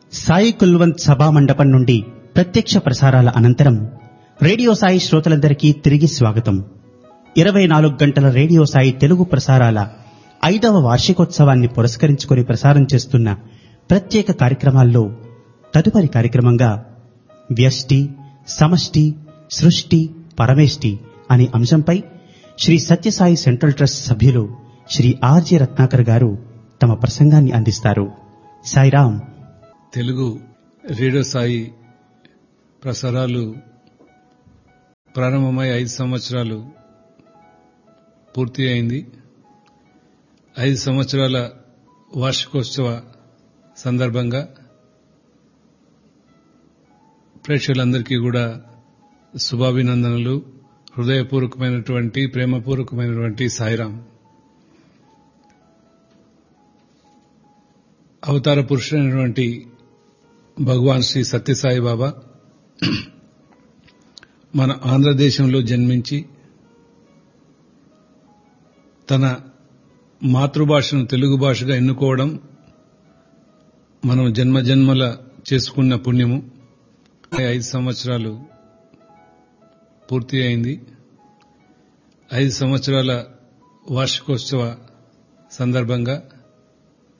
సాయి కుల్వంత్ సభా మండపం నుండి ప్రత్యక్ష ప్రసారాల అనంతరం రేడియో సాయి శ్రోతలందరికీ తిరిగి స్వాగతం ఇరవై నాలుగు గంటల రేడియో సాయి తెలుగు ప్రసారాల ఐదవ వార్షికోత్సవాన్ని పురస్కరించుకొని ప్రసారం చేస్తున్న ప్రత్యేక కార్యక్రమాల్లో తదుపరి కార్యక్రమంగా వ్యష్టి సమష్టి సృష్టి పరమేష్టి అనే అంశంపై శ్రీ సత్యసాయి సెంట్రల్ ట్రస్ట్ సభ్యులు శ్రీ ఆర్జే రత్నాకర్ గారు తమ ప్రసంగాన్ని అందిస్తారు సాయిరాం తెలుగు రేడియో సాయి ప్రసారాలు ప్రారంభమై ఐదు సంవత్సరాలు పూర్తి అయింది ఐదు సంవత్సరాల వార్షికోత్సవ సందర్భంగా ప్రేక్షకులందరికీ కూడా శుభాభినందనలు హృదయపూర్వకమైనటువంటి ప్రేమపూర్వకమైనటువంటి సాయిరాం అవతార పురుషుడైనటువంటి భగవాన్ శ్రీ సత్యసాయి బాబా మన ఆంధ్రదేశంలో జన్మించి తన మాతృభాషను తెలుగు భాషగా ఎన్నుకోవడం మనం జన్మ జన్మల చేసుకున్న పుణ్యము ఐదు సంవత్సరాలు పూర్తి అయింది ఐదు సంవత్సరాల వార్షికోత్సవ సందర్భంగా